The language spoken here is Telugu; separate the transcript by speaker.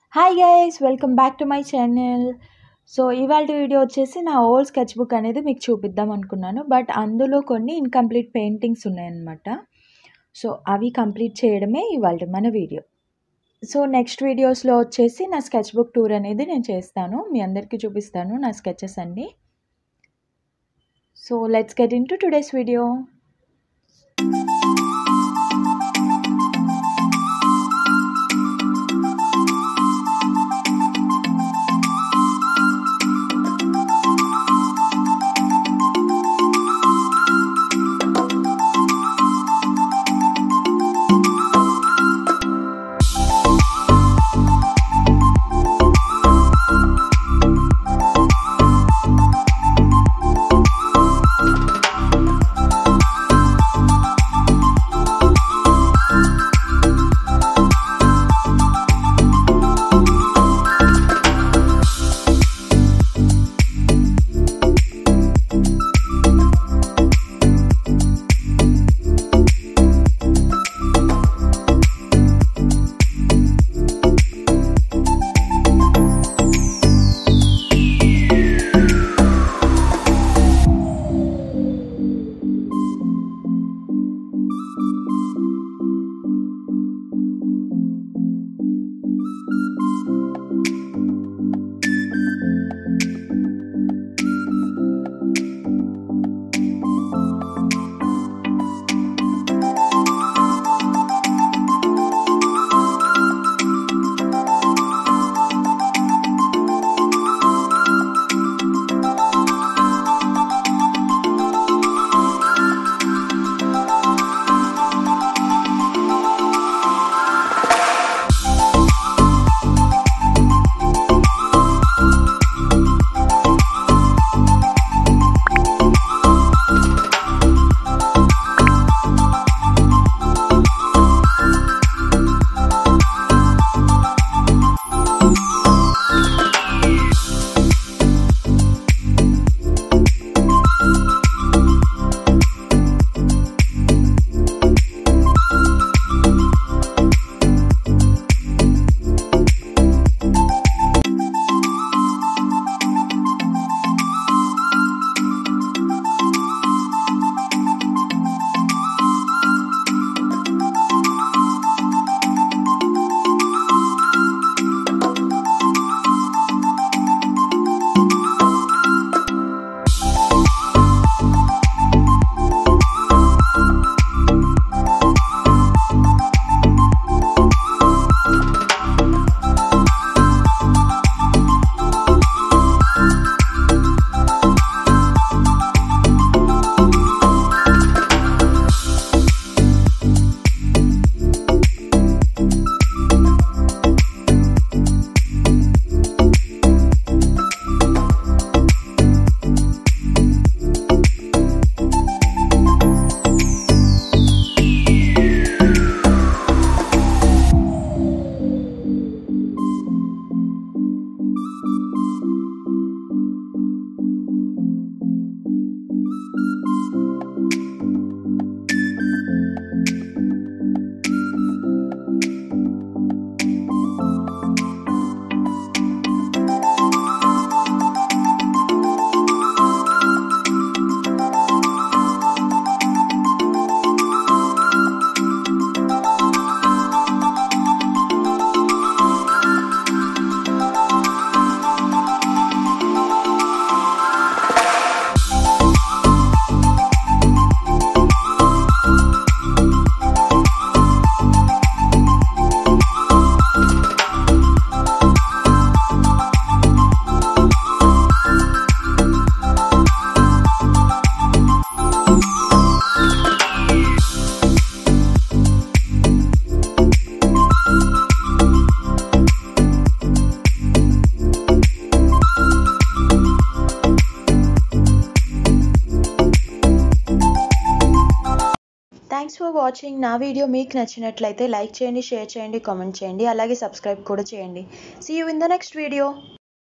Speaker 1: hi guys welcome back to my channel so ఇవాళ వీడియో వచ్చేసి నా ఓల్డ్ స్కెచ్ బుక్ అనేది మీకు చూపిద్దాం అనుకున్నాను బట్ అందులో కొన్ని ఇన్కంప్లీట్ పెయింటింగ్స్ ఉన్నాయన్నమాట సో అవి కంప్లీట్ చేయడమే ఇవాళ మన వీడియో సో నెక్స్ట్ వీడియోస్లో వచ్చేసి నా స్కెచ్ బుక్ టూర్ అనేది నేను చేస్తాను మీ అందరికీ చూపిస్తాను నా స్కెచెస్ అన్నీ so let's get into today's video thanks for watching నా వీడియో మీకు నచ్చినట్లయితే లైక్ చేయండి షేర్ చేయండి కామెంట్ చేయండి అలాగే సబ్స్క్రైబ్ కూడా చేయండి see you in the next video